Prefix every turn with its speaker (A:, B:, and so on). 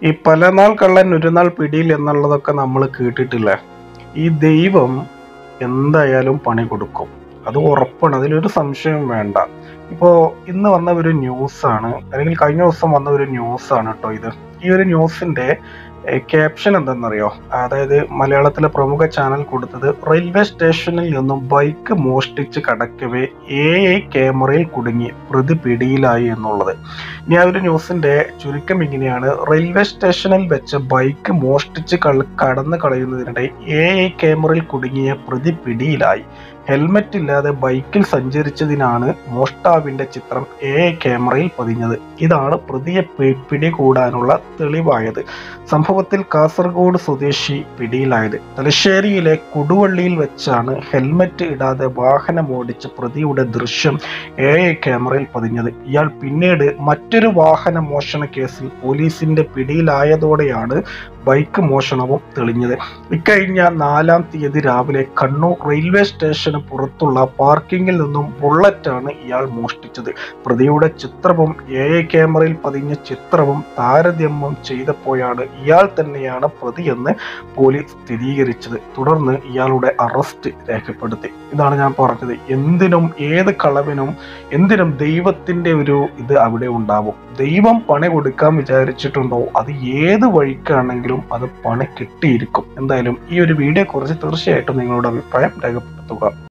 A: ഈ പല നാൾ കള്ളൻ ഒരു നാൾ പിടിയിൽ എന്നുള്ളതൊക്കെ നമ്മൾ കേട്ടിട്ടില്ലേ ഈ ദൈവം എന്തായാലും പണി കൊടുക്കും അത് ഉറപ്പാണ് അതിലൊരു സംശയവും വേണ്ട ഇപ്പോൾ ഇന്ന് വന്ന ഒരു ന്യൂസാണ് അല്ലെങ്കിൽ കഴിഞ്ഞ ദിവസം വന്ന ഒരു ന്യൂസാണ് കേട്ടോ ഇത് ഈ ഒരു ന്യൂസിന്റെ ക്യാപ്ഷൻ എന്തെന്നറിയോ അതായത് മലയാളത്തിലെ പ്രമുഖ ചാനൽ കൊടുത്തത് റെയിൽവേ സ്റ്റേഷനിൽ നിന്നും ബൈക്ക് മോഷ്ടിച്ച് കടക്കവേ എ ഐ ക്യാമറയിൽ കുടുങ്ങി പ്രതി പിടിയിലായി എന്നുള്ളത് ഇനി ആ ഒരു ന്യൂസിന്റെ ചുരുക്കം ഇങ്ങനെയാണ് റെയിൽവേ സ്റ്റേഷനിൽ വെച്ച് ബൈക്ക് മോഷ്ടിച്ച് കൾ- കടന്നു കളയുന്നതിനിടെ എ ഐ ക്യാമറയിൽ കുടുങ്ങിയ പ്രതി പിടിയിലായി ഹെൽമറ്റ് ഇല്ലാതെ ബൈക്കിൽ സഞ്ചരിച്ചതിനാണ് മോഷ്ടാവിന്റെ ചിത്രം എ ഐ ക്യാമറയിൽ പതിഞ്ഞത് ഇതാണ് പ്രതിയെ പി- പിടികൂടാനുള്ള തെളിവായത് സംഭവത്തിൽ കാസർഗോഡ് സ്വദേശി പിടിയിലായത് തലശ്ശേരിയിലെ കൊടുവള്ളിയിൽ വെച്ചാണ് ഹെൽമറ്റ് ഇടാതെ വാഹനം ഓടിച്ച പ്രതിയുടെ ദൃശ്യം എ ഐ ക്യാമറയിൽ പതിഞ്ഞത് ഇയാൾ പിന്നീട് മറ്റൊരു വാഹന മോഷണ കേസിൽ പോലീസിന്റെ പിടിയിലായതോടെയാണ് ബൈക്ക് മോഷണവും തെളിഞ്ഞത് ഇക്കഴിഞ്ഞ നാലാം തീയതി രാവിലെ കണ്ണൂർ റെയിൽവേ സ്റ്റേഷന് പുറത്തുള്ള പാർക്കിങ്ങിൽ നിന്നും ബുള്ളറ്റാണ് ഇയാൾ മോഷ്ടിച്ചത് പ്രതിയുടെ ചിത്രവും എ ഐ ക്യാമറയിൽ പതിഞ്ഞ ചിത്രവും താരതമ്യം ചെയ്തപ്പോഴാണ് ഇയാൾ തന്നെയാണ് പ്രതിയെന്ന് പോലീസ് സ്ഥിരീകരിച്ചത് തുടർന്ന് ഇയാളുടെ അറസ്റ്റ് രേഖപ്പെടുത്തി ഇതാണ് ഞാൻ പറഞ്ഞത് എന്തിനും ഏത് കളവിനും എന്തിനും ദൈവത്തിന്റെ ഒരു ഇത് അവിടെ ഉണ്ടാവും ദൈവം പണി കൊടുക്കാൻ വിചാരിച്ചിട്ടുണ്ടോ അത് ഏത് വഴിക്കാണെങ്കിലും അത് പണി കിട്ടിയിരിക്കും എന്തായാലും ഈ ഒരു വീഡിയോ കുറിച്ച് തീർച്ചയായിട്ടും നിങ്ങളുടെ അഭിപ്രായം രേഖപ്പെടുത്തുക